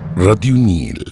راديو نيل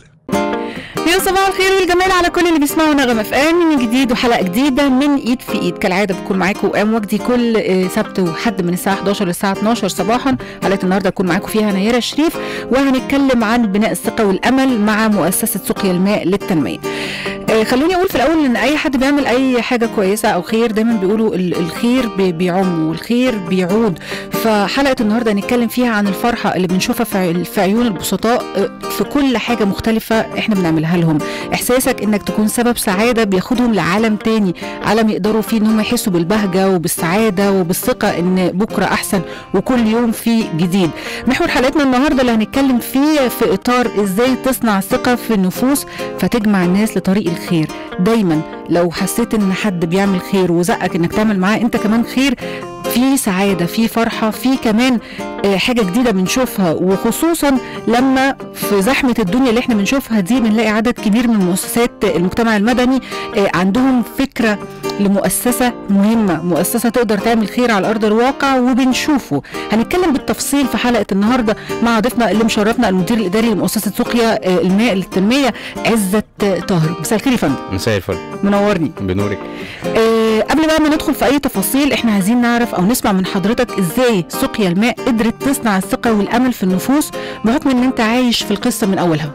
يا صباح الخير والجمال على كل اللي بيسمعوا نغم اف ام من جديد وحلقه جديده من ايد في ايد كالعاده بكون معاكم قام وجدي كل آه، سبت وحد من الساعه 11 للساعه 12 صباحا حلقه النهارده هكون معاكم فيها نيره شريف وهنتكلم عن بناء الثقه والامل مع مؤسسه سقيا الماء للتنميه آه، خلوني اقول في الاول ان اي حد بيعمل اي حاجه كويسه او خير دايما بيقولوا ال- الخير بي- بيعم والخير بيعود فحلقه النهارده هنتكلم فيها عن الفرحه اللي بنشوفها في عي- في عيون البسطاء آه، في كل حاجه مختلفه احنا بنعملها لهم احساسك انك تكون سبب سعاده بياخدهم لعالم تاني عالم يقدروا فيه ان هم يحسوا بالبهجه وبالسعاده وبالثقه ان بكره احسن وكل يوم فيه جديد محور حلقتنا النهارده اللي هنتكلم فيه في اطار ازاي تصنع ثقه في النفوس فتجمع الناس لطريق الخير دايما لو حسيت ان حد بيعمل خير وزقك انك تعمل معاه انت كمان خير في سعاده في فرحه في كمان آه، حاجه جديده بنشوفها وخصوصا لما في زحمه الدنيا اللي احنا بنشوفها دي بنلاقي عدد كبير من مؤسسات المجتمع المدني آه، عندهم فكره لمؤسسه مهمه مؤسسه تقدر تعمل خير على ارض الواقع وبنشوفه هنتكلم بالتفصيل في حلقه النهارده مع ضيفنا اللي مشرفنا المدير الاداري لمؤسسه سقيا آه، الماء للتنميه عزت آه، طاهر مساء الخير يا فندم مساء الفل منورني بنورك آه، قبل بقى ما ندخل في اي تفاصيل احنا عايزين نعرف او نسمع من حضرتك ازاي سقيا الماء قدرت تصنع الثقه والامل في النفوس بحكم ان انت عايش في القصه من اولها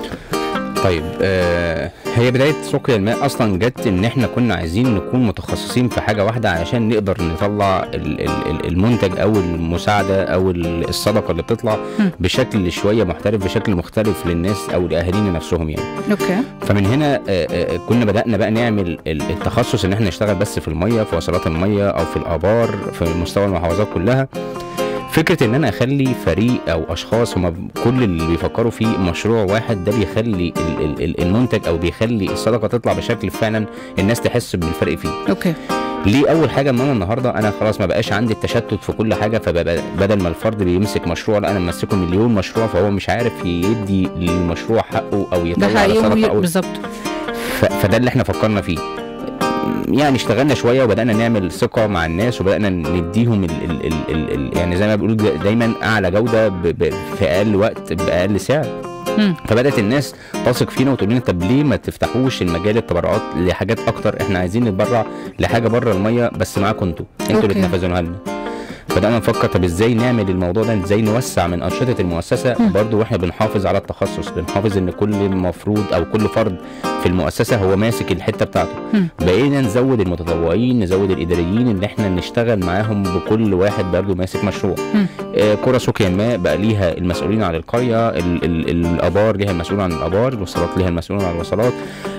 طيب آه هي بدايه سقيا الماء اصلا جت ان احنا كنا عايزين نكون متخصصين في حاجه واحده علشان نقدر نطلع ال- ال- ال- المنتج او المساعده او ال- الصدقه اللي بتطلع مم. بشكل شويه محترف بشكل مختلف للناس او لاهالينا نفسهم يعني اوكي فمن هنا آه، آه، كنا بدانا بقى نعمل ال- التخصص ان احنا نشتغل بس في الميه في وصلات الميه او في الابار في مستوى المحافظات كلها فكره ان انا اخلي فريق او اشخاص هم كل اللي بيفكروا في مشروع واحد ده بيخلي ال- ال- ال- المنتج او بيخلي الصدقه تطلع بشكل فعلا الناس تحس بالفرق فيه اوكي ليه اول حاجه ان انا النهارده انا خلاص ما بقاش عندي التشتت في كل حاجه فبدل ما الفرد بيمسك مشروع لا انا ممسكه مليون مشروع فهو مش عارف يدي للمشروع حقه او ده يطلع على حقيقي صدقه وي- او بالظبط ف- فده اللي احنا فكرنا فيه يعني اشتغلنا شويه وبدانا نعمل ثقه مع الناس وبدانا نديهم ال ال ال ال ال يعني زي ما بيقولوا دا- دايما اعلى جوده ب ب في اقل وقت باقل سعر مم. فبدات الناس تثق فينا وتقول لنا طب ليه ما تفتحوش المجال التبرعات لحاجات اكتر احنا عايزين نتبرع لحاجه بره الميه بس معاكم انتوا انتوا اللي أوكي. تنفذوها لنا بدأنا نفكر طب ازاي نعمل الموضوع ده ازاي نوسع من أنشطة المؤسسة مم. برضو واحنا بنحافظ على التخصص بنحافظ ان كل مفروض او كل فرد في المؤسسة هو ماسك الحتة بتاعته مم. بقينا نزود المتطوعين نزود الإداريين اللي احنا نشتغل معاهم بكل واحد برضو ماسك مشروع مم. آه كرة سقيا الماء بقى ليها المسؤولين عن القرية ال ال الآبار ليها المسؤول عن الآبار الوصلات ليها المسؤول عن الوصلات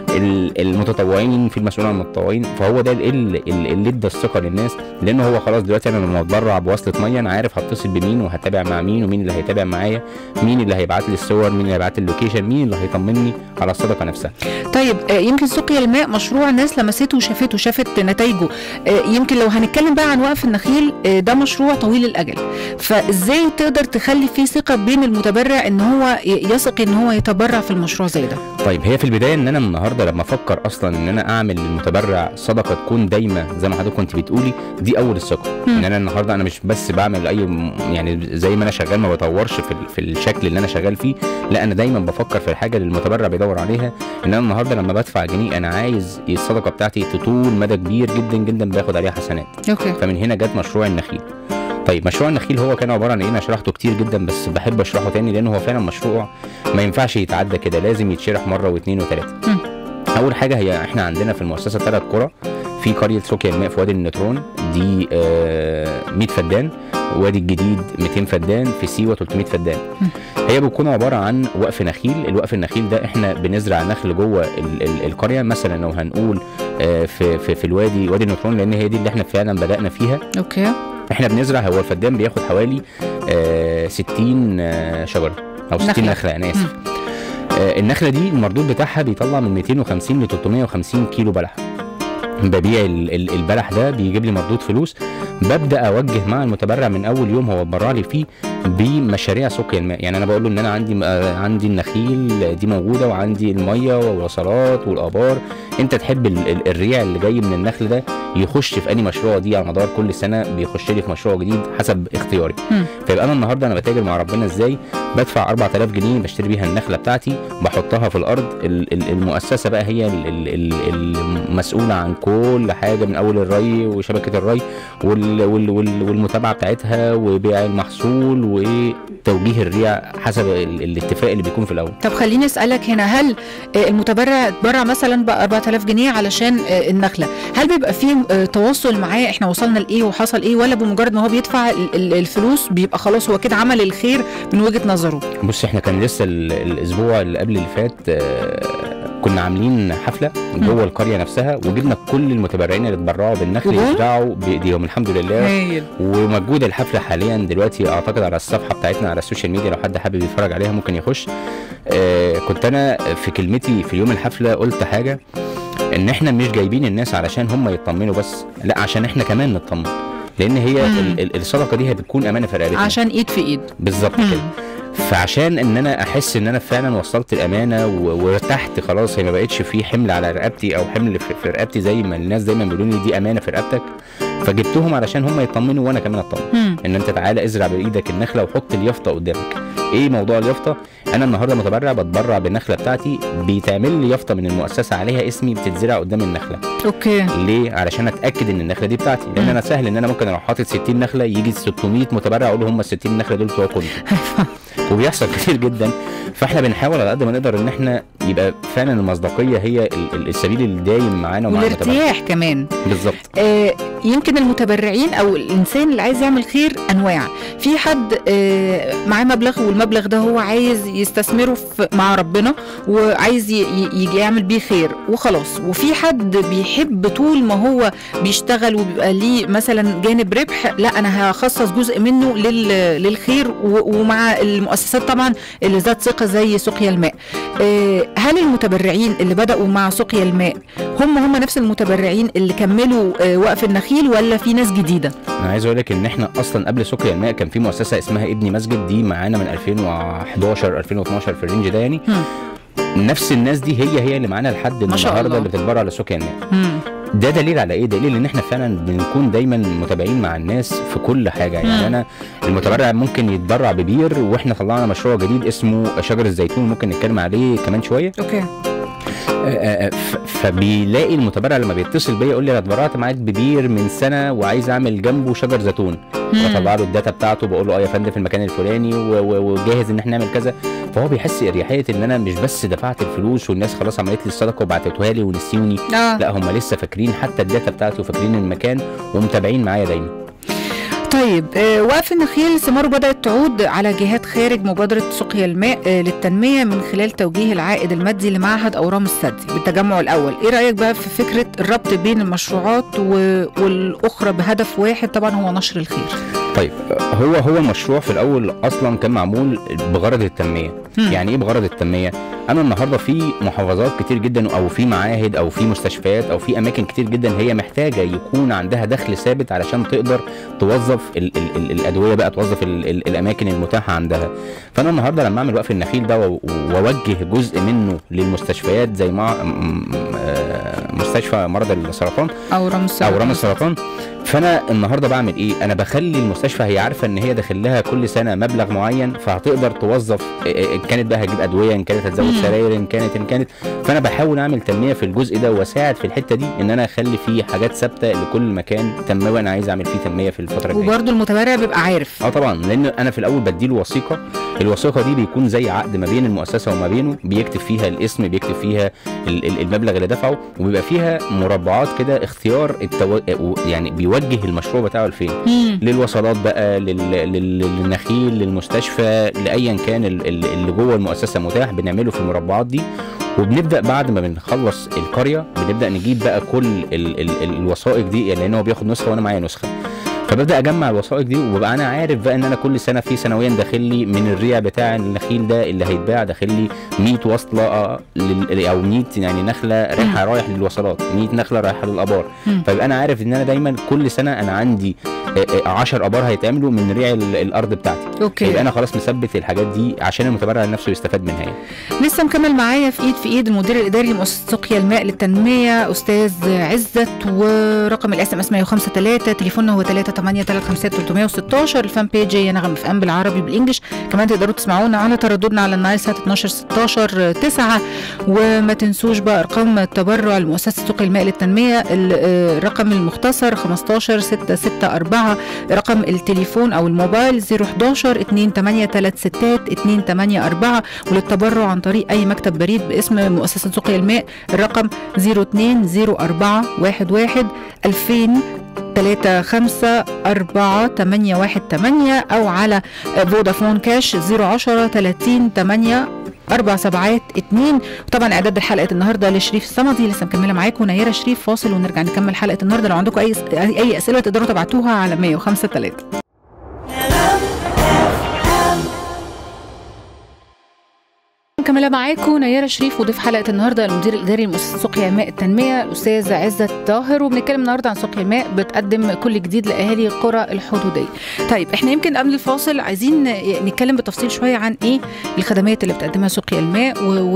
ال- المتطوعين في المسؤول عن المتطوعين فهو ده اللي, اللي ادى الثقه للناس لان هو خلاص دلوقتي انا لما اتبرع بوصله ميه انا عارف هتصل بمين وهتابع مع مين ومين اللي هيتابع معايا مين اللي هيبعت لي الصور مين اللي هيبعت لي اللوكيشن مين اللي هيطمني على الصدقه نفسها طيب آه، يمكن سقيا الماء مشروع ناس لمسته وشافته شافت نتائجه آه، يمكن لو هنتكلم بقى عن وقف النخيل آه، ده مشروع طويل الاجل فازاي تقدر تخلي فيه ثقه بين المتبرع ان هو ي- يثق ان هو يتبرع في المشروع زي ده طيب هي في البدايه ان انا النهارده لما افكر اصلا ان انا اعمل للمتبرع صدقه تكون دايمه زي ما حضرتك كنت بتقولي دي اول الثقه مم. ان انا النهارده انا مش بس بعمل اي م- يعني زي ما انا شغال ما بطورش في ال- في الشكل اللي انا شغال فيه لا انا دايما بفكر في الحاجه اللي المتبرع بيدور عليها ان انا النهارده لما بدفع جنيه انا عايز الصدقه بتاعتي تطول مدى كبير جدا جدا باخد عليها حسنات اوكي فمن هنا جت مشروع النخيل طيب مشروع النخيل هو كان عباره عن ايه انا شرحته كتير جدا بس بحب اشرحه تاني لان هو فعلا مشروع ما ينفعش يتعدى كده لازم يتشرح مره واثنين وثلاثه مم. اول حاجه هي احنا عندنا في المؤسسه ثلاث قرى في قريه سوكيا الماء في وادي النطرون دي آه 100 فدان وادي الجديد 200 فدان في سيوه 300 فدان مم. هي بتكون عباره عن وقف نخيل الوقف النخيل ده احنا بنزرع نخل جوه ال ال القريه مثلا لو هنقول آه في, في في الوادي وادي النطرون لان هي دي اللي احنا فعلا بدانا فيها اوكي احنا بنزرع هو الفدان بياخد حوالي آه 60 آه شجره او 60 نخلة. نخله انا اسف آه النخله دي المردود بتاعها بيطلع من 250 ل 350 كيلو بلح ببيع ال- ال- البلح ده بيجيب لي مردود فلوس ببدا اوجه مع المتبرع من اول يوم هو اتبرع لي فيه بمشاريع سقيا الماء يعني انا بقول له ان انا عندي آه، عندي النخيل دي موجوده وعندي الميه والوصلات والابار انت تحب ال- ال- الريع اللي جاي من النخل ده يخش في اني مشروع دي على مدار كل سنه بيخش لي في مشروع جديد حسب اختياري مم. فيبقى انا النهارده انا بتاجر مع ربنا ازاي بدفع 4000 جنيه بشتري بيها النخله بتاعتي بحطها في الارض ال- ال- المؤسسه بقى هي ال- ال- ال- المسؤوله عن كل حاجه من اول الري وشبكه الري وال وال وال والمتابعه بتاعتها وبيع المحصول وتوجيه الريع حسب ال- الاتفاق اللي بيكون في الاول طب خليني اسالك هنا هل آه، المتبرع اتبرع مثلا ب 4000 جنيه علشان آه، النخله هل بيبقى فيه آه، تواصل معاه احنا وصلنا لايه وحصل ايه ولا بمجرد ما هو بيدفع ال- ال- الفلوس بيبقى خلاص هو كده عمل الخير من وجهه نظره بص احنا كان لسه ال- الاسبوع اللي قبل اللي فات آه، كنا عاملين حفله جوه القريه نفسها وجبنا كل المتبرعين اللي اتبرعوا بالنخل وجم؟ يزرعوا بايديهم الحمد لله هايل وموجوده الحفله حاليا دلوقتي اعتقد على الصفحه بتاعتنا على السوشيال ميديا لو حد حابب يتفرج عليها ممكن يخش آه كنت انا في كلمتي في يوم الحفله قلت حاجه ان احنا مش جايبين الناس علشان هم يطمنوا بس لا عشان احنا كمان نطمن لان هي مم. ال- ال- الصدقه دي هي بتكون امانه في رقبتنا عشان ايد في ايد بالظبط مم. كده فعشان ان انا احس ان انا فعلا وصلت الامانه و- وارتحت خلاص هي ما بقتش في حمل على رقبتي او حمل في في رقبتي زي ما الناس دايما بيقولوا لي دي امانه في رقبتك فجبتهم علشان هم يطمنوا وانا كمان اطمن مم. ان انت تعالى ازرع بايدك النخله وحط اليافطه قدامك ايه موضوع اليافطه انا النهارده متبرع بتبرع بالنخله بتاعتي بيتعمل لي يافطه من المؤسسه عليها اسمي بتتزرع قدام النخله اوكي ليه علشان اتاكد ان النخله دي بتاعتي لان مم. انا سهل ان انا ممكن اروح حاطط 60 نخله يجي 600 متبرع اقول هم ال 60 نخله دول بتوع كله وبيحصل كتير جدا فاحنا بنحاول على قد ما نقدر ان احنا يبقى فعلا المصداقيه هي ال- ال- السبيل الدايم معانا ومع المتبرع والارتياح كمان بالظبط آه، يمكن المتبرعين او الانسان اللي عايز يعمل خير انواع في حد آه، معاه مبلغ والمبلغ ده هو عايز يستثمره في مع ربنا وعايز ي- ي- يجي يعمل بيه خير وخلاص وفي حد بيحب طول ما هو بيشتغل وبيبقى ليه مثلا جانب ربح لا انا هخصص جزء منه لل- للخير و- ومع المؤسسات طبعا اللي ذات ثقه زي سقيا الماء آه، هل المتبرعين اللي بداوا مع سقيا الماء هم هم نفس المتبرعين اللي كملوا آه، وقف النخيل ولا في ناس جديده انا عايز اقول لك ان احنا اصلا قبل سقيا الماء كان في مؤسسه اسمها ابني مسجد دي معانا من 2011 2012 في الرينج ده يعني هم. نفس الناس دي هي هي اللي معانا لحد ما شاء النهارده الله. اللي بتتبرع لسقيا الماء مم. ده دليل على ايه دليل ان احنا فعلا بنكون دايما متابعين مع الناس في كل حاجه مم. يعني انا المتبرع ممكن يتبرع ببير واحنا طلعنا مشروع جديد اسمه شجر الزيتون ممكن نتكلم عليه كمان شويه اوكي آه، آه، ف- فبيلاقي المتبرع لما بيتصل بيا يقول لي انا اتبرعت معاك ببير من سنه وعايز اعمل جنبه شجر زيتون مم. بطلع له الداتا بتاعته بقول له اه يا فندم في المكان الفلاني و- و- وجاهز ان احنا نعمل كذا فهو بيحس اريحيه ان انا مش بس دفعت الفلوس والناس خلاص عملت لي الصدقه وبعتتها لي ونسيوني اه لا هم لسه فاكرين حتى الداتا بتاعته وفاكرين المكان ومتابعين معايا دايما طيب آه، وقف النخيل ثماره بدات تعود على جهات خارج مبادره سقيا الماء آه، للتنميه من خلال توجيه العائد المادي لمعهد اورام الثدي بالتجمع الاول ايه رايك بقى في فكره الربط بين المشروعات و... والاخرى بهدف واحد طبعا هو نشر الخير طيب هو هو المشروع في الاول اصلا كان معمول بغرض التنميه مم. يعني ايه بغرض التنميه انا النهارده في محافظات كتير جدا او في معاهد او في مستشفيات او في اماكن كتير جدا هي محتاجه يكون عندها دخل ثابت علشان تقدر توظف ال ال ال الادويه بقى توظف ال ال الاماكن المتاحه عندها فانا النهارده لما اعمل وقف النخيل ده و- واوجه جزء منه للمستشفيات زي مع م- م- آه، مستشفى مرضى السرطان اورام السرطان او رمى السرطان فانا النهارده بعمل ايه انا بخلي المستشفى هي عارفه ان هي داخل لها كل سنه مبلغ معين فهتقدر توظف إيه- ان كانت بقى هتجيب ادويه ان كانت هتزود مم. سراير ان كانت ان كانت فانا بحاول اعمل تنميه في الجزء ده واساعد في الحته دي ان انا اخلي فيه حاجات ثابته لكل مكان تنميه انا عايز اعمل فيه تنميه في الفتره الجايه وبرضه المتبرع بيبقى عارف اه طبعا لان انا في الاول بديله وثيقه الوثيقه دي بيكون زي عقد ما بين المؤسسه وما بينه بيكتب فيها الاسم بيكتب فيها ال- ال- المبلغ اللي دفعه وبيبقى فيها مربعات كده اختيار التو... يعني بيوجه المشروع بتاعه لفين مم. للوصلات بقى لل... لل... للنخيل للمستشفى لايا كان ال- ال- اللي جوه المؤسسه متاح بنعمله في المربعات دي وبنبدا بعد ما بنخلص القريه بنبدا نجيب بقى كل ال... ال... ال- الوثائق دي لان هو بياخد نسخه وانا معايا نسخه فببدا اجمع الوثائق دي وببقى انا عارف بقى ان انا كل سنه في سنويا داخل لي من الريع بتاع النخيل ده اللي هيتباع داخل لي 100 وصله آه، لل... او 100 يعني نخله رايحه رايح للوصلات 100 نخله رايحه للابار مم. فيبقى انا عارف ان انا دايما كل سنه انا عندي 10 ابار هيتعملوا من ريع ال- الارض بتاعتي اوكي يبقى انا خلاص مثبت الحاجات دي عشان المتبرع نفسه يستفاد منها يعني. لسه مكمل معايا في ايد في ايد المدير الاداري لمؤسسه سقيا الماء للتنميه استاذ عزت ورقم الاس ام اس 105 تليفوننا هو 38353 الفان بيج هي نغم اف ام بالعربي بالانجلش كمان تقدروا تسمعونا على ترددنا على النايل سات 12 16 9 وما تنسوش بقى ارقام التبرع لمؤسسه سقيا الماء للتنميه ال- آه، الرقم المختصر 15 664 رقم التليفون او الموبايل 011 2836 284 وللتبرع عن طريق اي مكتب بريد باسم مؤسسه سقيا الماء الرقم 020411 2000 3 5 4 8 1 8 او على فودافون كاش 010 30 8 أربع سبعات اتنين وطبعا إعداد حلقة النهاردة لشريف الصمدي لسه مكملة معاكم نيرة شريف فاصل ونرجع نكمل حلقة النهاردة لو عندكم أي أي أسئلة تقدروا تبعتوها على 105 3 مكملة معاكم نيرة شريف وضيف حلقة النهاردة المدير الإداري لمؤسسة سقيا ماء التنمية الأستاذ عزت طاهر وبنتكلم النهاردة عن سقيا ماء بتقدم كل جديد لأهالي القرى الحدودية. طيب احنا يمكن قبل الفاصل عايزين نتكلم بالتفصيل شوية عن إيه الخدمات اللي بتقدمها سقيا الماء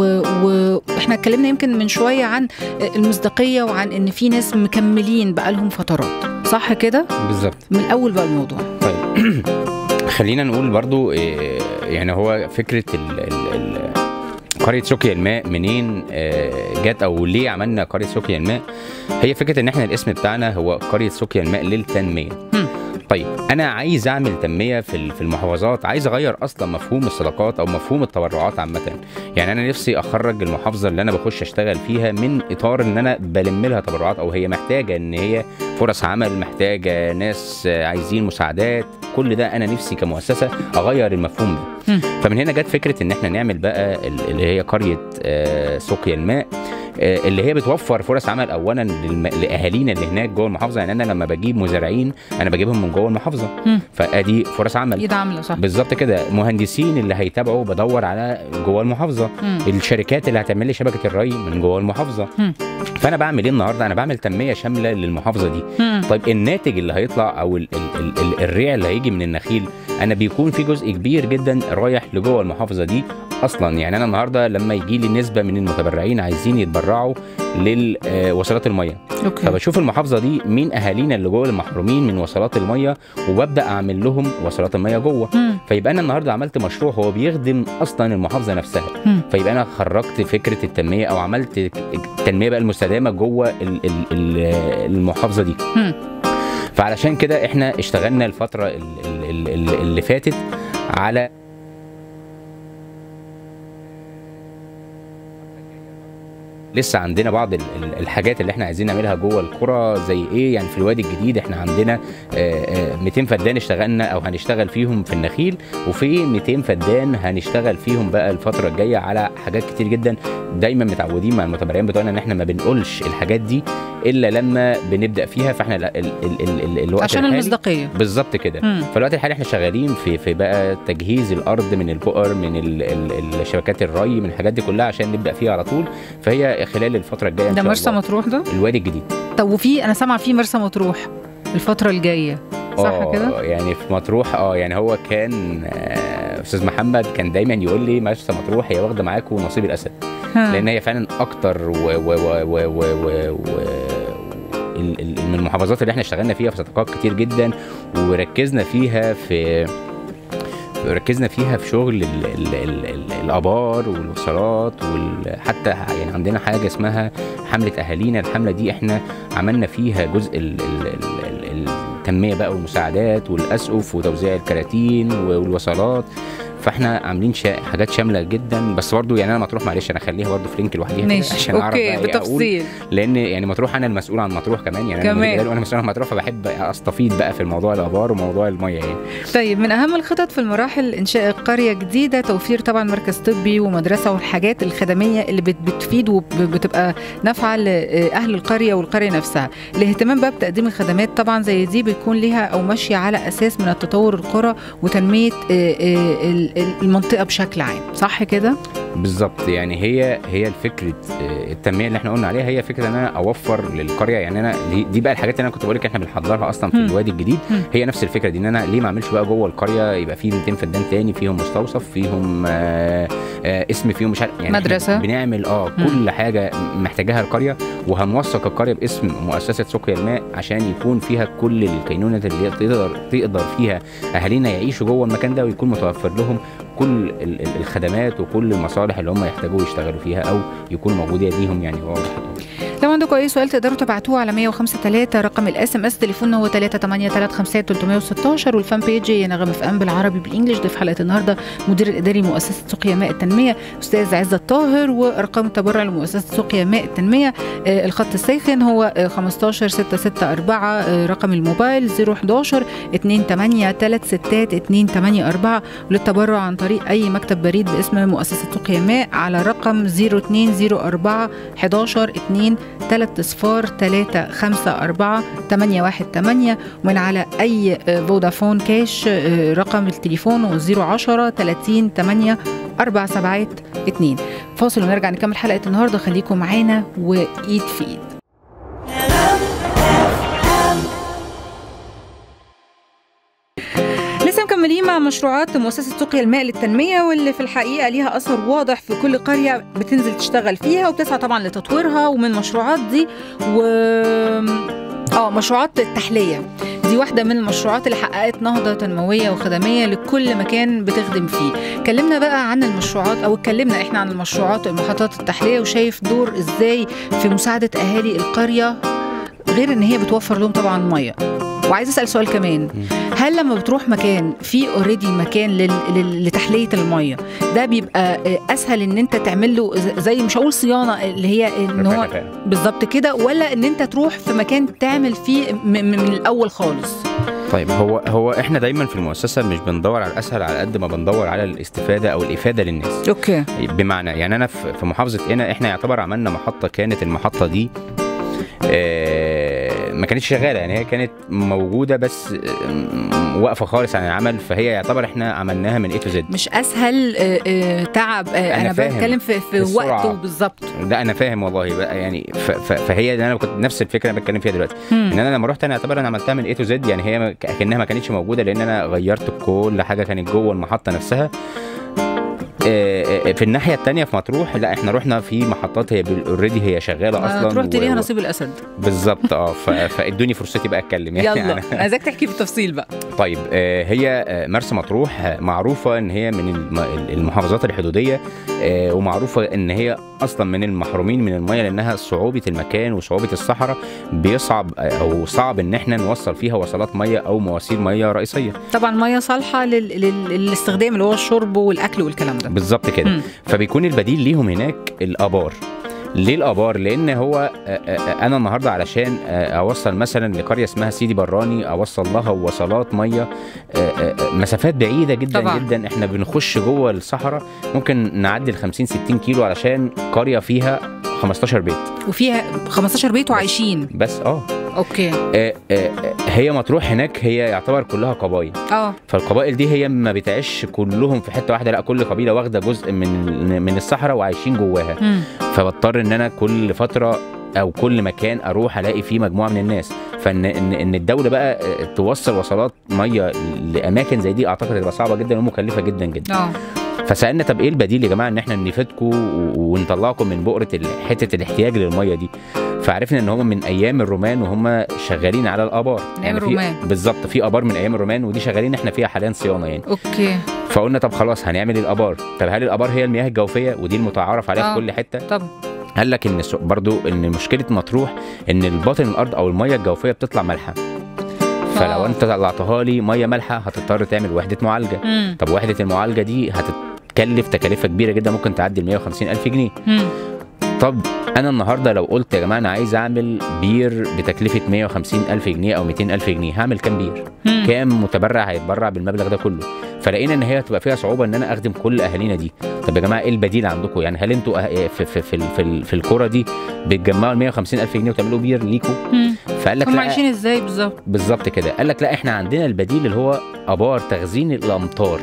واحنا اتكلمنا يمكن من شوية عن المصداقية وعن إن في ناس مكملين بقالهم فترات صح كده؟ بالظبط من الأول بقى الموضوع. طيب خلينا نقول برضو إيه، يعني هو فكره ال ال ال قريه سقيا الماء منين آه، جت او ليه عملنا قريه سقيا الماء هي فكره ان احنا الاسم بتاعنا هو قريه سقيا الماء للتنميه هم. طيب انا عايز اعمل تنميه في ال- في المحافظات عايز اغير اصلا مفهوم الصداقات او مفهوم التبرعات عامه يعني انا نفسي اخرج المحافظه اللي انا بخش اشتغل فيها من اطار ان انا بلم لها تبرعات او هي محتاجه ان هي فرص عمل محتاجه ناس آه، عايزين مساعدات كل ده انا نفسي كمؤسسه اغير المفهوم ده هم. فمن هنا جت فكره ان احنا نعمل بقى ال- اللي هي قريه آه، سقيا الماء آه، اللي هي بتوفر فرص عمل اولا للم... لاهالينا اللي هناك جوه المحافظه يعني انا لما بجيب مزارعين انا بجيبهم من جوه المحافظه هم. فادي فرص عمل إيد عاملة صح. بالظبط كده مهندسين اللي هيتابعوا بدور على جوه المحافظه مم. الشركات اللي هتعمل لي شبكه الري من جوه المحافظه مم. فانا بعمل ايه النهارده انا بعمل تنميه شامله للمحافظه دي مم. طيب الناتج اللي هيطلع او ال ال ال ال الريع اللي هيجي من النخيل انا بيكون في جزء كبير جدا رايح لجوه المحافظه دي اصلا يعني انا النهارده لما يجي لي نسبه من المتبرعين عايزين يتبرعوا لوصلات الميه أوكي. فبشوف المحافظه دي مين اهالينا اللي جوه المحرومين من وصلات الميه وببدا اعمل لهم وصلات الميه جوه مم. فيبقى انا النهارده عملت مشروع هو بيخدم اصلا المحافظه نفسها مم. فيبقى انا خرجت فكره التنميه او عملت التنميه بقى المستدامه جوه ال- ال- ال- المحافظه دي مم. فعلشان كده احنا اشتغلنا الفتره ال- ال- ال- اللي فاتت على لسه عندنا بعض ال- ال- الحاجات اللي احنا عايزين نعملها جوه القرى زي ايه يعني في الوادي الجديد احنا عندنا آه، آه، 200 فدان اشتغلنا او هنشتغل فيهم في النخيل وفي 200 فدان هنشتغل فيهم بقى الفتره الجايه على حاجات كتير جدا دايما متعودين مع المتبرعين بتوعنا ان احنا ما بنقولش الحاجات دي الا لما بنبدا فيها فاحنا ال ال ال ال الوقت عشان الحالي- المصداقية. بالظبط كده مم. فالوقت الحالي احنا شغالين في في بقى تجهيز الارض من البؤر من ال ال الشبكات الري من الحاجات دي كلها عشان نبدا فيها على طول فهي خلال الفتره الجايه ان ده شاء مرسى الله مطروح ده؟ الوادي الجديد طب وفي انا سامعه في مرسى مطروح الفتره الجايه صح آه، كده؟ يعني في مطروح اه يعني هو كان آه، استاذ محمد كان دايما يقول لي مرسى مطروح هي واخده معاكم نصيب الاسد ها. لان هي فعلا اكتر و و و و و, و, و ال- ال- من المحافظات اللي احنا اشتغلنا فيها في صفقات كتير جدا وركزنا فيها في ركزنا فيها في شغل ال ال ال ال الابار والوصلات وحتى يعني عندنا حاجه اسمها حمله اهالينا الحمله دي احنا عملنا فيها جزء ال ال ال ال التنميه بقى والمساعدات والاسقف وتوزيع الكراتين والوصلات فاحنا عاملين شا... حاجات شامله جدا بس برضو يعني انا مطروح معلش انا اخليها برضو في لينك لوحديها كده ماشي عشان اعرف اوكي بقى إيه أقول. بتفصيل لان يعني مطروح انا المسؤول عن مطروح كمان يعني كمان. انا مدير إداري وانا مسؤول عن مطروح فبحب استفيد بقى في الموضوع الابار وموضوع الميه يعني طيب من اهم الخطط في المراحل انشاء قريه جديده توفير طبعا مركز طبي ومدرسه والحاجات الخدميه اللي بت- بتفيد وبتبقى نافعه لاهل القريه والقريه نفسها الاهتمام بقى بتقديم الخدمات طبعا زي دي بتكون ليها او ماشيه على اساس من التطور القرى وتنميه آه، آه، ال- ال- المنطقه بشكل عام صح كده بالظبط يعني هي هي الفكره آه، التنميه اللي احنا قلنا عليها هي فكره ان انا اوفر للقريه يعني انا دي, دي بقى الحاجات اللي انا كنت بقول لك احنا بنحضرها اصلا في مم. الوادي الجديد مم. هي نفس الفكره دي ان انا ليه ما اعملش بقى جوه القريه يبقى فيه 200 فدان تاني فيهم مستوصف فيهم آه آه اسم فيهم مش عارف يعني إحنا مدرسة. بنعمل اه مم. كل حاجه محتاجاها القريه وهنوثق القريه باسم مؤسسه سقيا الماء عشان يكون فيها كل الكينونات اللي تقدر تقدر فيها اهالينا يعيشوا جوه المكان ده ويكون متوفر لهم كل ال- ال- الخدمات وكل المصالح اللي هم يحتاجوا يشتغلوا فيها او يكون موجوده ليهم يعني واضح لو عندكم اي سؤال تقدروا تبعتوه على 105 3 رقم الاس ام اس تليفوننا هو 38353 والفان بيج هي نغم اف ام بالعربي بالانجلش ضيف حلقه النهارده مدير الاداري لمؤسسه سقيا ماء التنميه استاذ عزت طاهر وارقام التبرع لمؤسسه سقيا ماء التنميه آه، الخط الساخن هو آه، 15 664 آه، رقم الموبايل 011 28 284 وللتبرع عن طريق اي مكتب بريد باسم مؤسسه سقيا ماء على رقم 0204 11 2 3 صفار 3 5 4 8 1 8 ومن على اي آه، فودافون كاش آه، رقم التليفون هو 010 30 8 4 سبعات 2 فاصل ونرجع نكمل حلقه النهارده خليكم معانا وايد في ايد لسه مكملين مع مشروعات مؤسسة سقيا الماء للتنمية واللي في الحقيقة ليها أثر واضح في كل قرية بتنزل تشتغل فيها وبتسعى طبعا لتطويرها ومن المشروعات دي و اه مشروعات التحلية دي واحدة من المشروعات اللي حققت نهضة تنموية وخدمية لكل مكان بتخدم فيه كلمنا بقى عن المشروعات أو اتكلمنا إحنا عن المشروعات ومحطات التحلية وشايف دور إزاي في مساعدة أهالي القرية غير إن هي بتوفر لهم طبعا مية وعايز اسال سؤال كمان هل لما بتروح مكان في اوريدي مكان لل... لل... لتحليه الميه ده بيبقى آه، اسهل ان انت تعمل له ز- زي مش هقول صيانه اللي هي ان هو بالظبط كده ولا ان انت تروح في مكان تعمل فيه م... م- من الاول خالص طيب هو هو احنا دايما في المؤسسه مش بندور على الاسهل على قد ما بندور على الاستفاده او الافاده للناس اوكي بمعنى يعني انا في في محافظه هنا احنا يعتبر عملنا محطه كانت المحطه دي آه، ما كانتش شغاله يعني هي كانت موجوده بس آه، واقفه خالص عن العمل فهي يعتبر احنا عملناها من اي تو زد مش اسهل آه، آه، تعب آه، أنا انا, فاهم. بتكلم في, في السرعة. وقته بالظبط ده انا فاهم والله بقى يعني ف- ف- فهي ده انا كنت نفس الفكره اللي بتكلم فيها دلوقتي مم. ان انا لما رحت انا اعتبر انا عملتها من اي تو زد يعني هي ما- كانها ما كانتش موجوده لان انا غيرت كل حاجه كانت جوه المحطه نفسها آه، آه، في الناحيه الثانيه في مطروح لا احنا رحنا في محطات هي اوريدي هي شغاله آه، اصلا تروح و- تلاقيها و- نصيب الاسد بالظبط اه ف- فادوني فرصتي بقى اتكلم يعني يلا أنا- عايزاك تحكي بالتفصيل بقى طيب آه، هي آه، مرسى مطروح آه، معروفه ان هي من الم- المحافظات الحدوديه آه، ومعروفه ان هي اصلا من المحرومين من الميه لانها صعوبه المكان وصعوبه الصحراء بيصعب آه، او صعب ان احنا نوصل فيها وصلات ميه او مواسير ميه رئيسيه طبعا ميه صالحه لل... لل... للاستخدام اللي هو الشرب والاكل والكلام ده بالظبط كده مم. فبيكون البديل ليهم هناك الابار ليه الابار لان هو آه، آه، انا النهارده علشان آه، اوصل مثلا لقريه اسمها سيدي براني اوصل لها وصلات ميه آه، آه، آه، مسافات بعيده جدا طبعاً. طبعا. جدا احنا بنخش جوه الصحراء ممكن نعدي ال 50 60 كيلو علشان قريه فيها 15 بيت وفيها 15 بيت وعايشين بس اه اوكي آه، آه، آه، هي مطروح هناك هي يعتبر كلها قبائل اه فالقبائل دي هي ما بتعيش كلهم في حته واحده لا كل قبيله واخده جزء من من الصحراء وعايشين جواها مم. فبضطر ان انا كل فتره او كل مكان اروح الاقي فيه مجموعه من الناس فان ان, إن الدوله بقى آه، توصل وصلات ميه لاماكن زي دي اعتقد هتبقى صعبه جدا ومكلفه جدا جدا اه فسالنا طب ايه البديل يا جماعه ان احنا نفيدكم و- ونطلعكم من بؤره ال- حته الاحتياج للميه دي فعرفنا ان هم من ايام الرومان وهم شغالين على الابار من أيام في- الرومان. بالظبط في ابار من ايام الرومان ودي شغالين احنا فيها حاليا صيانه يعني اوكي فقلنا طب خلاص هنعمل الابار طب هل الابار هي المياه الجوفيه ودي المتعارف عليها آه. في كل حته طبعا قال لك ان السو- برضو ان مشكله مطروح ان الباطن الارض او الميه الجوفيه بتطلع مالحه فلو آه. انت طلعتها لي ميه مالحه هتضطر تعمل وحده معالجه مم. طب وحده المعالجه دي هتتكلف تكلفه كبيره جدا ممكن تعدي ال 150 الف جنيه مم. طب انا النهارده لو قلت يا جماعه انا عايز اعمل بير بتكلفه 150 الف جنيه او 200 الف جنيه هعمل كام بير مم. كام متبرع هيتبرع بالمبلغ ده كله فلقينا ان هي هتبقى فيها صعوبه ان انا اخدم كل اهالينا دي طب يا جماعه ايه البديل عندكم يعني هل انتوا أه- في في في, في, ال- في الكوره دي بتجمعوا ال 150 الف جنيه وتعملوا بير ليكوا مم. فقال لك هم لا عايشين ازاي بالظبط بالظبط كده قال لك لا احنا عندنا البديل اللي هو ابار تخزين الامطار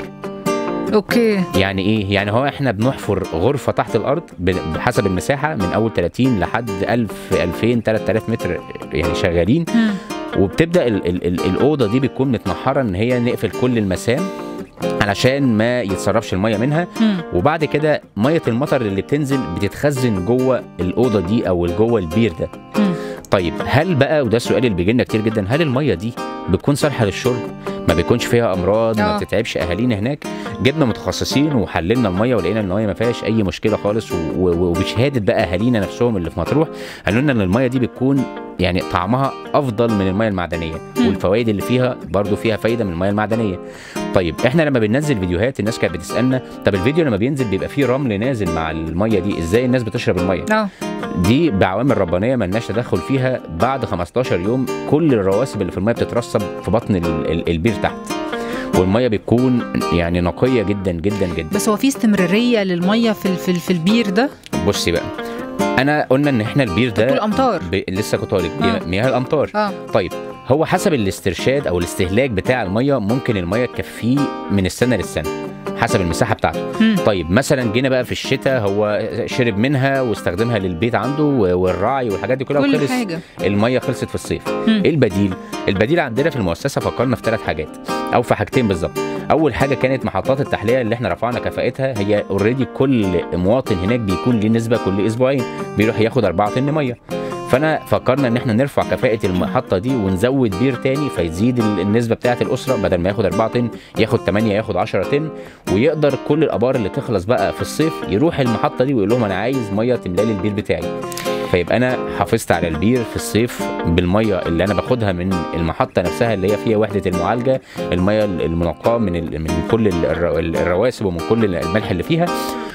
اوكي يعني ايه يعني هو احنا بنحفر غرفه تحت الارض ب- بحسب المساحه من اول 30 لحد 1000 2000 3000 متر يعني شغالين مم. وبتبدا ال ال ال الاوضه دي بتكون متنحره ان هي نقفل كل المسام علشان ما يتسربش الميه منها مم. وبعد كده ميه المطر اللي بتنزل بتتخزن جوه الاوضه دي او جوه البير ده مم. طيب هل بقى وده السؤال اللي بيجي لنا كتير جدا هل الميه دي بتكون صالحه للشرب ما بيكونش فيها امراض ما آه. بتتعبش اهالينا هناك جبنا متخصصين وحللنا الميه ولقينا ان الميه ما فيهاش اي مشكله خالص و- و- وبشهاده بقى اهالينا نفسهم اللي في مطروح قالوا لنا ان الميه دي بتكون يعني طعمها افضل من الميه المعدنيه مم. والفوائد اللي فيها برضو فيها فايده من الميه المعدنيه طيب احنا لما بننزل فيديوهات الناس كانت بتسالنا طب الفيديو لما بينزل بيبقى فيه رمل نازل مع الميه دي ازاي الناس بتشرب الميه اه دي بعوامل ربانيه ملناش تدخل فيها بعد 15 يوم كل الرواسب اللي في الميه بتترسب في بطن ال- ال- البير تحت والميه بتكون يعني نقيه جدا جدا جدا بس هو في استمراريه للميه في ال- في, ال- في البير ده بصي بقى انا قلنا ان احنا البير طول ده امطار ب... لسه كنت هقول آه. لك مياه الامطار اه طيب هو حسب الاسترشاد او الاستهلاك بتاع الميه ممكن الميه تكفيه من السنه للسنه حسب المساحه بتاعته مم. طيب مثلا جينا بقى في الشتاء هو شرب منها واستخدمها للبيت عنده و- والرعي والحاجات دي كلها كل وخلص حاجه الميه خلصت في الصيف مم. ايه البديل البديل عندنا في المؤسسه فكرنا في ثلاث حاجات او في حاجتين بالظبط اول حاجه كانت محطات التحليه اللي احنا رفعنا كفاءتها هي اوريدي كل مواطن هناك بيكون ليه نسبه كل اسبوعين بيروح ياخد 4 طن ميه فانا فكرنا ان احنا نرفع كفاءه المحطه دي ونزود بير تاني فيزيد ال- النسبه بتاعه الاسره بدل ما ياخد 4 طن ياخد 8 ياخد 10 طن ويقدر كل الابار اللي تخلص بقى في الصيف يروح المحطه دي ويقول لهم انا عايز ميه تملى لي البير بتاعي فيبقى انا حافظت على البير في الصيف بالميه اللي انا باخدها من المحطه نفسها اللي هي فيها وحده المعالجه الميه المنقاه من ال- من كل ال- الر- الرواسب ومن كل الملح اللي فيها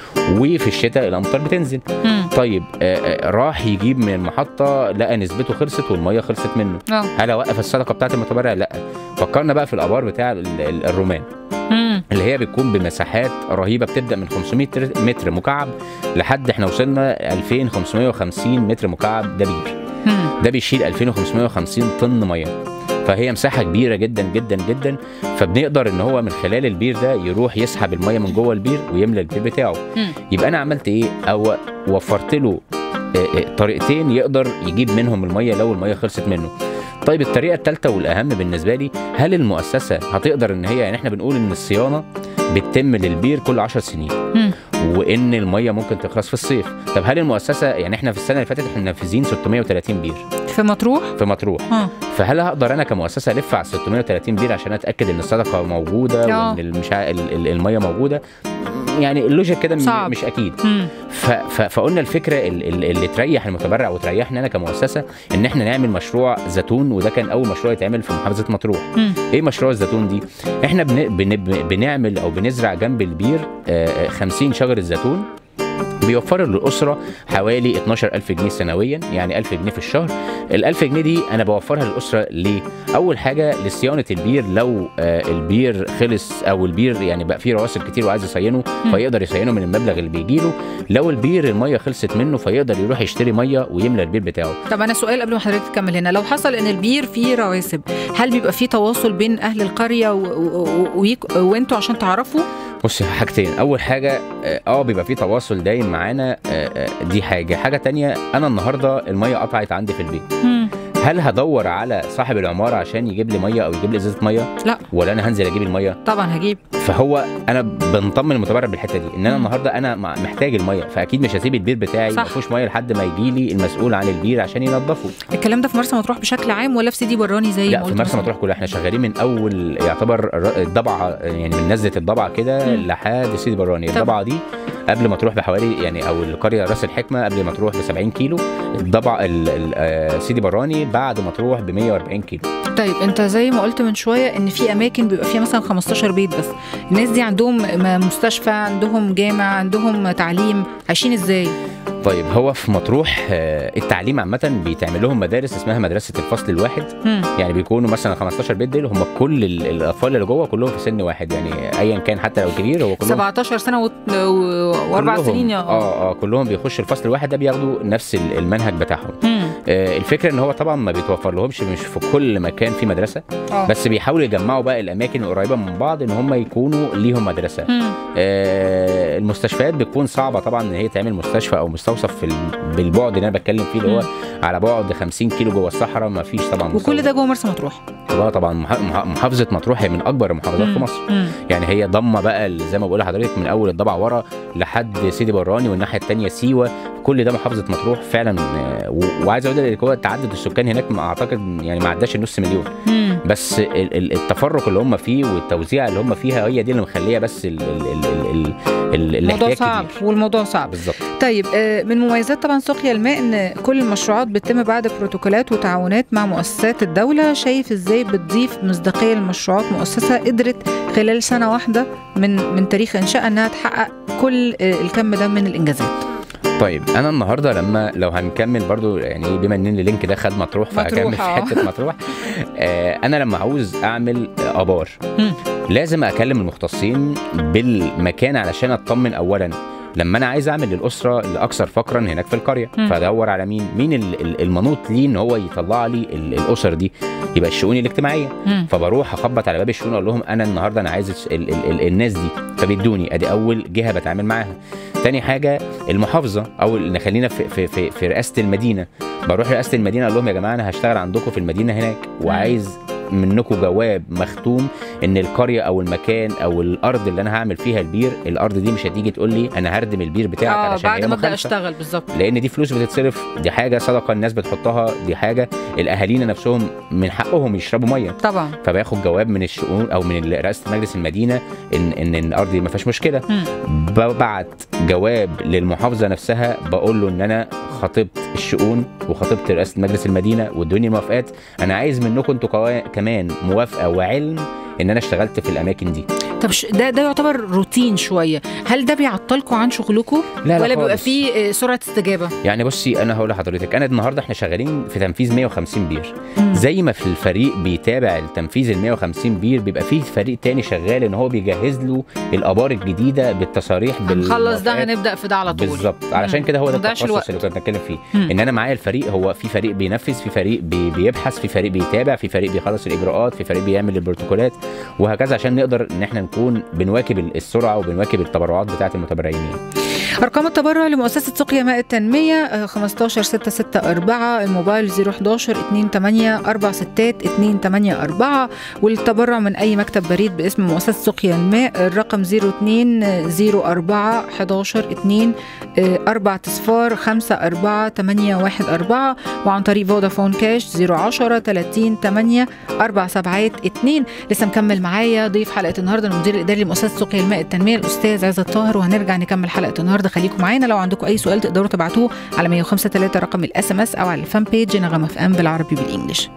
وفي الشتاء الامطار بتنزل مم. طيب آه، آه، راح يجيب من المحطه لقى نسبته خلصت والميه خلصت منه اه هل اوقف الصدقه بتاعت المتبرع لا فكرنا بقى في الابار بتاع ال- ال- الرومان مم. اللي هي بتكون بمساحات رهيبه بتبدا من 500 تر- متر مكعب لحد احنا وصلنا 2550 متر مكعب ده بير مم. ده بيشيل 2550 طن ميه فهي مساحه كبيره جدا جدا جدا فبنقدر ان هو من خلال البير ده يروح يسحب الميه من جوه البير ويملى البير بتاعه مم. يبقى انا عملت ايه او وفرت له آه، آه، طريقتين يقدر يجيب منهم الميه لو الميه خلصت منه طيب الطريقه الثالثه والاهم بالنسبه لي هل المؤسسه هتقدر ان هي يعني احنا بنقول ان الصيانه بتتم للبير كل 10 سنين مم. وان الميه ممكن تخلص في الصيف طب هل المؤسسه يعني احنا في السنه اللي فاتت احنا منفذين 630 بير في مطروح في مطروح اه فهل هقدر انا كمؤسسه الف على 630 بير عشان اتاكد ان الصدقه موجوده آه. وان المش... ال- ال- الميه موجوده يعني اللوجيك كده م- صعب. مش اكيد مم. ف... ف... فقلنا الفكره ال- ال- اللي تريح المتبرع وتريحني انا كمؤسسه ان احنا نعمل مشروع زيتون وده كان اول مشروع يتعمل في محافظه مطروح مم. ايه مشروع الزيتون دي احنا بن... بن... بنعمل او بنزرع جنب البير آه، آه، 50 شجره زيتون بيوفروا للأسرة حوالي 12000 جنيه سنويا يعني 1000 جنيه في الشهر ال 1000 جنيه دي أنا بوفرها للأسرة ليه؟ أول حاجة لصيانة البير لو آه، البير خلص أو البير يعني بقى فيه رواسب كتير وعايز يصينه مم. فيقدر يصينه من المبلغ اللي بيجيله لو البير المية خلصت منه فيقدر يروح يشتري مية ويملى البير بتاعه طب انا سؤال قبل ما حضرتك تكمل هنا لو حصل ان البير فيه رواسب هل بيبقى فيه تواصل بين اهل القريه و... و... ويك... وانتوا عشان تعرفوا بص حاجتين اول حاجه اه آه، بيبقى في تواصل دايم معانا آه، آه، دي حاجه حاجه تانية انا النهارده الميه قطعت عندي في البيت مم. هل هدور على صاحب العماره عشان يجيب لي ميه او يجيب لي ازازه ميه لا ولا انا هنزل اجيب الميه طبعا هجيب فهو انا بنطمن المتبرع بالحته دي ان انا مم. النهارده انا مع- محتاج الميه فاكيد مش هسيب البير بتاعي صح. ما فيهوش ميه لحد ما يجي لي المسؤول عن البير عشان ينظفه الكلام ده في مرسى مطروح بشكل عام ولا في سيدي براني زي لا ما في قلت مرسى مثلاً؟ مطروح كلها احنا شغالين من اول يعتبر الر- الضبعه يعني من نزله الضبعه كده مم. لحد سيدي براني طب. الضبعه دي قبل ما تروح بحوالي يعني او القريه راس الحكمه قبل ما تروح ب 70 كيلو الضبع ال- ال- آه، سيدي براني بعد ما تروح ب 140 كيلو طيب انت زي ما قلت من شويه ان في اماكن بيبقى فيها مثلا 15 بيت بس الناس دي عندهم م- مستشفى عندهم جامع عندهم تعليم عايشين ازاي طيب هو في مطروح آه، التعليم عامه بيتعمل لهم مدارس اسمها مدرسه الفصل الواحد مم. يعني بيكونوا مثلا 15 بيت دول هم كل ال- الاطفال اللي جوه كلهم في سن واحد يعني ايا كان حتى لو كبير هو كلهم 17 سنه و... و... واربع كلهم- سنين يا اه اه كلهم بيخشوا الفصل الواحد ده بياخدوا نفس ال- المنهج بتاعهم مم. آه الفكره ان هو طبعا ما بيتوفر لهمش مش في كل مكان في مدرسه اه بس بيحاولوا يجمعوا بقى الاماكن القريبه من بعض ان هم يكونوا ليهم مدرسه مم. آه المستشفيات بتكون صعبه طبعا ان هي تعمل مستشفى او مستوصف في ال- بالبعد اللي انا بتكلم فيه اللي هو على بعد 50 كيلو جوه الصحراء ما فيش طبعا وكل ده جوه مرسى مطروح اه طبعا مح- مح- محافظه مطروح هي من اكبر المحافظات في مم. مصر مم. يعني هي ضمه بقى ال- زي ما بقول لحضرتك من اول الضبع ورا لحد سيدي براني والناحيه الثانيه سيوه كل ده محافظه مطروح فعلا آه، و- وعايز اقول لك هو تعدد السكان هناك ما اعتقد يعني ما عداش النص مليون مم. بس ال- ال- التفرق اللي هم فيه والتوزيع اللي هم فيها هي دي اللي مخليه بس ال ال ال ال ال الموضوع الاحتياج صعب كبير والموضوع صعب بالظبط طيب آه، من مميزات طبعا سقيا الماء ان كل المشروعات بتتم بعد بروتوكولات وتعاونات مع مؤسسات الدوله شايف ازاي بتضيف مصداقيه لمشروعات مؤسسه قدرت خلال سنه واحده من من تاريخ انشائها انها تحقق كل آه، الكم ده من الانجازات طيب انا النهارده لما لو هنكمل برضو يعني بما ان اللينك ده خد مطروح فهكمل في مطروح، آه. حته مطروح آه انا لما عاوز اعمل آه، ابار مم. لازم اكلم المختصين بالمكان علشان اطمن اولا لما انا عايز اعمل للاسره الاكثر فقرا هناك في القريه مم. فادور على مين مين ال- ال- المنوط ليه ان هو يطلع لي ال- الاسر دي يبقى الشؤون الاجتماعيه مم. فبروح اخبط على باب الشؤون اقول لهم انا النهارده انا عايز الس- ال ال ال الناس دي فبيدوني ادي اول جهه بتعامل معاها تاني حاجه المحافظه او اللي خلينا في في في, في رئاسه المدينه بروح رئاسه المدينه اقول لهم يا جماعه انا هشتغل عندكم في المدينه هناك وعايز منكم جواب مختوم ان القريه او المكان او الارض اللي انا هعمل فيها البير الارض دي مش هتيجي تقول لي انا هردم البير بتاعك اه علشان بعد هي ما ابدا مخالفة. اشتغل بالظبط لان دي فلوس بتتصرف دي حاجه صدقه الناس بتحطها دي حاجه الاهالينا نفسهم من حقهم يشربوا ميه طبعا فباخد جواب من الشؤون او من رئاسه مجلس المدينه ان ان إن الارض دي ما فيهاش مشكله مم. ببعت جواب للمحافظه نفسها بقول له ان انا خاطبت الشؤون وخاطبت رئاسه مجلس المدينه وادوني الموافقات انا عايز منكم انتوا كوا- كمان موافقه وعلم ان انا اشتغلت في الاماكن دي طب ش- ده ده يعتبر روتين شويه هل ده بيعطلكم عن شغلكم لا لا ولا بيبقى خالص. فيه آه، سرعه استجابه يعني بصي انا هقول لحضرتك انا النهارده احنا شغالين في تنفيذ 150 بير مم. زي ما في الفريق بيتابع التنفيذ ال 150 بير بيبقى فيه فريق تاني شغال ان هو بيجهز له الابار الجديده بالتصاريح هنخلص ده بالموافقات. هنبدا في ده على طول بالظبط علشان كده هو ده مضيعش التخصص الوقت. اللي كنا بنتكلم فيه مم. ان انا معايا الفريق هو في فريق بينفذ في فريق بي بيبحث في فريق بيتابع في فريق بيخلص الاجراءات في فريق بيعمل البروتوكولات وهكذا عشان نقدر ان احنا نكون بنواكب السرعه وبنواكب التبرعات بتاعه المتبرعين ارقام التبرع لمؤسسه سقيا ماء التنميه آه، 15 664 الموبايل 011 28 46 284 والتبرع من اي مكتب بريد باسم مؤسسه سقيا الماء الرقم 02 04 11 2 4 صفار 5 4 8 1 4 وعن طريق فودافون كاش 010 30 8 4 سبعات 2 لسه مكمل معايا ضيف حلقه النهارده المدير الاداري لمؤسسه سقيا الماء التنميه الاستاذ عزت طاهر وهنرجع نكمل حلقه النهارده خليكم معانا لو عندكم اي سؤال تقدروا تبعتوه على 105 رقم الاس ام اس او على الفان بيج نغمه اف ام بالعربي بالانجلش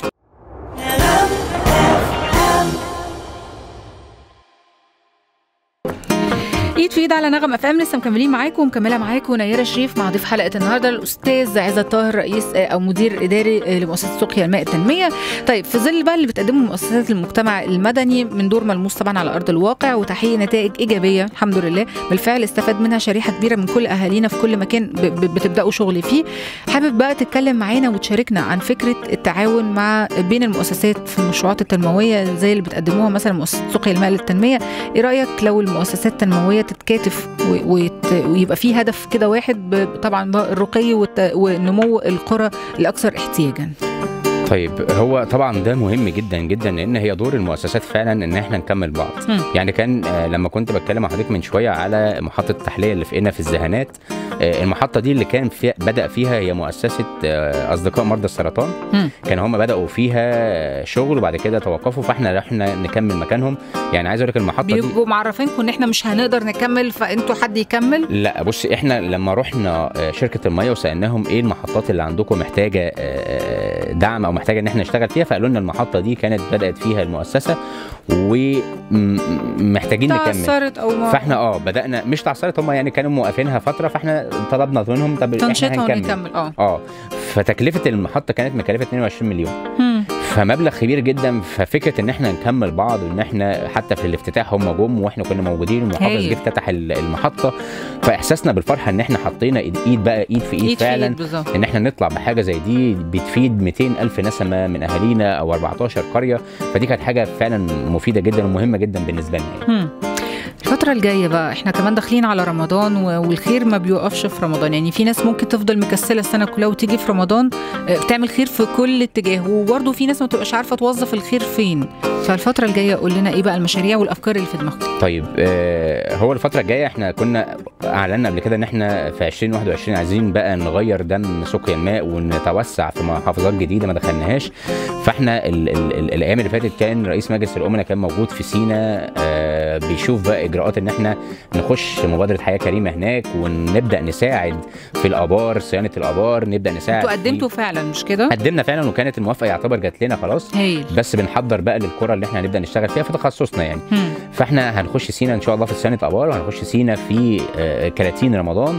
ايد في ايد على نغم اف ام لسه مكملين معاكم ومكمله معاكم نيره شريف مع ضيف حلقه النهارده الاستاذ عزت طاهر رئيس آه، او مدير اداري آه، لمؤسسه سقيا الماء التنميه طيب في ظل بقى اللي بتقدمه مؤسسات المجتمع المدني من دور ملموس طبعا على ارض الواقع وتحقيق نتائج ايجابيه الحمد لله بالفعل استفاد منها شريحه كبيره من كل اهالينا في كل مكان ب- ب- بتبداوا شغل فيه حابب بقى تتكلم معانا وتشاركنا عن فكره التعاون مع بين المؤسسات في المشروعات التنمويه زي اللي بتقدموها مثلا مؤسسه سقيا الماء للتنميه ايه رايك لو المؤسسات التنمويه تتكاتف و- ويت- ويبقى في هدف كده واحد ب- طبعا بقى الرقي والت- ونمو القرى الاكثر احتياجا طيب هو طبعا ده مهم جدا جدا لان هي دور المؤسسات فعلا ان احنا نكمل بعض مم. يعني كان آه، لما كنت بتكلم مع حضرتك من شويه على محطه التحليه اللي في قنا في الزهانات آه، المحطه دي اللي كان فيها بدا فيها هي مؤسسه آه، اصدقاء مرضى السرطان مم. كانوا هم بداوا فيها شغل وبعد كده توقفوا فاحنا رحنا نكمل مكانهم يعني عايز اقول لك المحطه دي بيبقوا معرفينكم ان احنا مش هنقدر نكمل فانتوا حد يكمل لا بص احنا لما رحنا آه، شركه الميه وسالناهم ايه المحطات اللي عندكم محتاجه آه، دعم او محتاجه ان احنا نشتغل فيها فقالوا لنا المحطه دي كانت بدات فيها المؤسسه ومحتاجين نكمل تأثرت او ما فاحنا اه بدانا مش تعثرت هم يعني كانوا موقفينها فتره فاحنا طلبنا منهم طب احنا تنشيطها هنكمل ونكمل اه اه فتكلفه المحطه كانت مكلفه 22 مليون مم. فمبلغ كبير جدا ففكره ان احنا نكمل بعض وان احنا حتى في الافتتاح هم جم واحنا كنا موجودين والمحافظ هايل. جه افتتح ال- المحطه فاحساسنا بالفرحه ان احنا حطينا ايد ايد بقى ايد في ايد, ايد في فعلا ايد بالظبط ان احنا نطلع بحاجه زي دي بتفيد 200 الف نسمه من اهالينا او 14 قريه فدي كانت حاجه فعلا مفيده جدا ومهمه جدا بالنسبه لنا يعني. مم. الفترة الجاية بقى احنا كمان داخلين على رمضان و- والخير ما بيوقفش في رمضان يعني في ناس ممكن تفضل مكسلة السنة كلها وتيجي في رمضان آه، بتعمل خير في كل اتجاه وبرضه في ناس ما تبقاش عارفة توظف الخير فين فالفترة الجاية قول لنا ايه بقى المشاريع والافكار اللي في دماغكم طيب آه هو الفتره الجايه احنا كنا اعلنا قبل كده ان احنا في 2021 عايزين بقى نغير دم سقيا الماء ونتوسع في محافظات جديده ما دخلناهاش فاحنا ال ال ال الايام اللي فاتت كان رئيس مجلس الامناء كان موجود في سينا آه بيشوف بقى اجراءات ان احنا نخش مبادره حياه كريمه هناك ونبدا نساعد في الابار صيانه الابار نبدا نساعد انتوا في- قدمتوا فعلا مش كده؟ قدمنا فعلا وكانت الموافقه يعتبر جات لنا خلاص هايل بس بنحضر بقى للكره اللي احنا هنبدا نشتغل فيها في تخصصنا يعني مم. فاحنا هنخش سينا ان شاء الله في صيانه ابار وهنخش سينا في آه، كراتين رمضان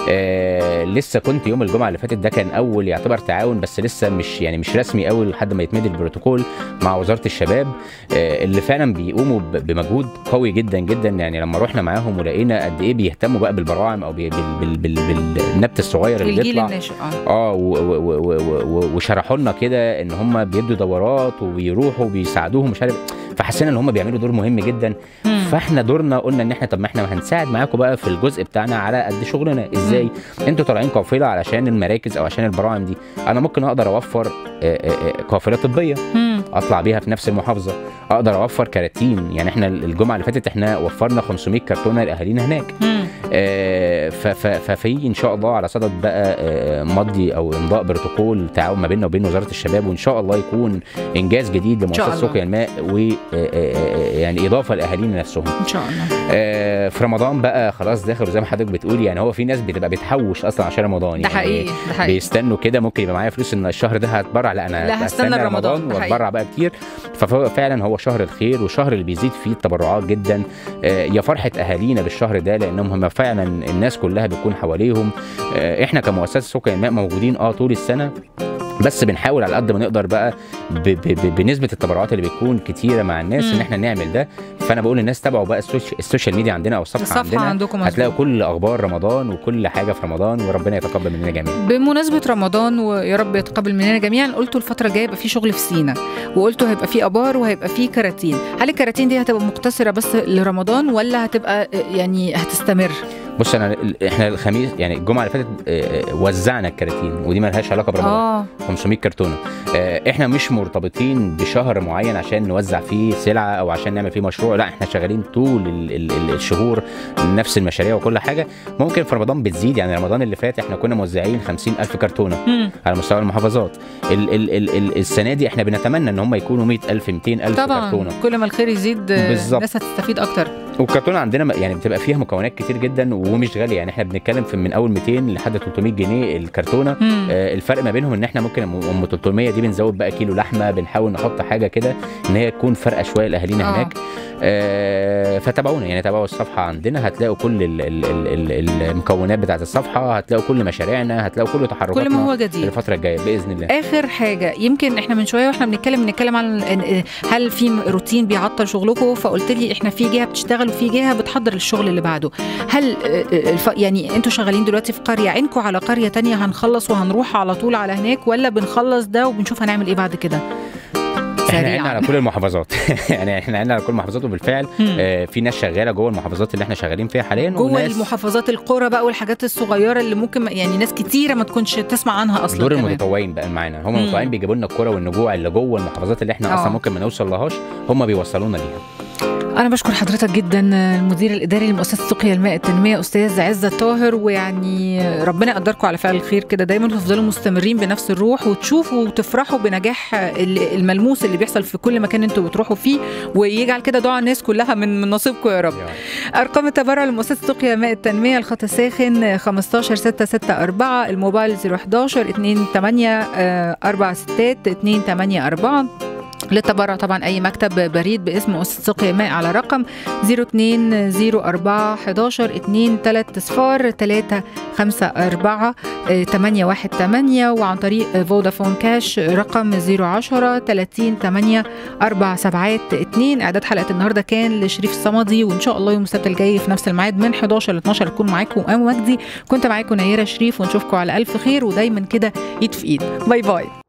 آه، لسه كنت يوم الجمعه اللي فاتت ده كان اول يعتبر تعاون بس لسه مش يعني مش رسمي قوي لحد ما يتمد البروتوكول مع وزاره الشباب آه، اللي فعلا بيقوموا ب- بمجهود قوي جدا جدا يعني لما رحنا معاهم ولقينا قد ايه بيهتموا بقى بالبراعم او بال- بال- بال- بال- بالنبت الصغير اللي الجيل بيطلع الناشئ اه اه و- و- و- و- و- وشرحوا لنا كده ان هم بيدوا دورات وبيروحوا وبيساعدوهم مش عارف فحسينا ان هم بيعملوا دور مهم جدا مم. فاحنا دورنا قلنا ان احنا طب ما احنا هنساعد معاكم بقى في الجزء بتاعنا على قد شغلنا ازاي انتوا طالعين قافله علشان المراكز او عشان البراعم دي انا ممكن اقدر اوفر آه، آه، آه، قافله طبيه مم. اطلع بيها في نفس المحافظه اقدر اوفر كراتين يعني احنا الجمعه اللي فاتت احنا وفرنا 500 كرتونه لاهالينا هناك مم. آه، ف- ف- ففي ان شاء الله على صدد بقى آه، مضي او امضاء بروتوكول تعاون ما بيننا وبين وزاره الشباب وان شاء الله يكون انجاز جديد شاء لمؤسسه الله. سقيا الماء و آه، آه، يعني اضافه لاهالينا نفسهم ان شاء الله آه، في رمضان بقى خلاص داخل وزي ما حضرتك بتقول يعني هو في ناس بتبقى بتحوش اصلا عشان رمضان ده يعني حقيقي ده حقيقي بيستنوا كده ممكن يبقى معايا فلوس ان الشهر ده هتبرع لا انا لا، هستنى رمضان، ده حقيقي. واتبرع بقى كتير ففعلا هو شهر الخير وشهر اللي بيزيد فيه التبرعات جدا آه، يا فرحه اهالينا بالشهر ده لانهم هم فعلا الناس كلها بتكون حواليهم آه، احنا كمؤسسه سقيا الماء موجودين اه طول السنه بس بنحاول على قد ما نقدر بقى ب ب ب بنسبه التبرعات اللي بتكون كتيره مع الناس مم. ان احنا نعمل ده فانا بقول للناس تابعوا بقى السوش- السوشيال ميديا عندنا او الصفحه, الصفحه عندنا عندكم هتلاقوا مظبوط كل اخبار رمضان وكل حاجه في رمضان وربنا يتقبل مننا جميعا بمناسبة رمضان ويا رب يتقبل مننا جميعا قلتوا الفترة الجاية يبقى في شغل في سينا وقلتوا هيبقى في ابار وهيبقى في كراتين هل الكراتين دي هتبقى مقتصرة بس لرمضان ولا هتبقى آه، يعني هتستمر بص انا ال- احنا الخميس يعني الجمعه اللي فاتت آه، آه، وزعنا الكراتين ودي ما لهاش علاقه برمضان اه 500 كرتونه آه، احنا مش مرتبطين بشهر معين عشان نوزع فيه سلعه او عشان نعمل فيه مشروع لا احنا شغالين طول ال- ال- ال- الشهور نفس المشاريع وكل حاجه ممكن في رمضان بتزيد يعني رمضان اللي فات احنا كنا موزعين 50 الف كرتونه مم. على مستوى المحافظات ال ال ال ال السنه دي احنا بنتمنى ان هم يكونوا 100 الف 200 الف طبعا كرتونه كل ما الخير يزيد آه، بالظبط. الناس هتستفيد اكتر والكرتونه عندنا م- يعني بتبقى فيها مكونات كتير جدا ومش غاليه يعني احنا بنتكلم في من اول 200 لحد 300 جنيه الكرتونه مم. آه، الفرق ما بينهم ان احنا ممكن ام أم 300 دي بنزود بقى كيلو لحمه بنحاول نحط حاجه كده ان هي تكون فارقه شويه لاهالينا آه. هناك آه، فتابعونا يعني تابعوا الصفحه عندنا هتلاقوا كل ال ال ال ال المكونات بتاعت الصفحه هتلاقوا كل مشاريعنا هتلاقوا كل تحركاتنا كل ما هو جديد الفتره الجايه باذن الله اخر حاجه يمكن احنا من شويه واحنا بنتكلم بنتكلم عن إن- هل في روتين بيعطل شغلكم فقلت لي احنا في جهه بتشتغل وفي جهه بتحضر الشغل اللي بعده هل آه، آه، الف... يعني انتوا شغالين دلوقتي في قريه عينكم على قريه تانية هنخلص وهنروح على طول على هناك ولا بنخلص ده وبنشوف هنعمل ايه بعد كده احنا عنا سريعا على كل المحافظات يعني احنا عنا على كل المحافظات وبالفعل مم. آه، في ناس شغاله جوه المحافظات اللي احنا شغالين فيها حاليا جوه وناس المحافظات القرى بقى والحاجات الصغيره اللي ممكن ما- يعني ناس كتيره ما تكونش تسمع عنها اصلا دور كمان. المتطوعين بقى معانا هم مم. المتطوعين بيجيبوا لنا الكرة والنجوع اللي جوه المحافظات اللي احنا آه. اصلا ممكن ما نوصل لهاش هم بيوصلونا ليها أنا بشكر حضرتك جدا المدير الإداري لمؤسسة سقيا الماء التنمية أستاذ عزة طاهر ويعني ربنا يقدركم على فعل الخير كده دايما تفضلوا مستمرين بنفس الروح وتشوفوا وتفرحوا بنجاح الملموس اللي بيحصل في كل مكان انتوا بتروحوا فيه ويجعل كده دعاء الناس كلها من من نصيبكم يا رب. أرقام التبرع لمؤسسة سقيا ماء التنمية الخط الساخن 15 664 الموبايل 011 28 4 6 284 للتبرع طبعا اي مكتب بريد باسم مؤسسه سقيا ماء على رقم 0204 11 2 3 صفار 3 5 4 8 1 8 وعن طريق فودافون كاش رقم 010 30 8 4 7 2 اعداد حلقه النهارده كان لشريف الصمدي وان شاء الله يوم السبت الجاي في نفس الميعاد من 11 ل 12 اكون معاكم ام مجدي كنت معاكم نيره شريف ونشوفكم على الف خير ودايما كده ايد في ايد باي باي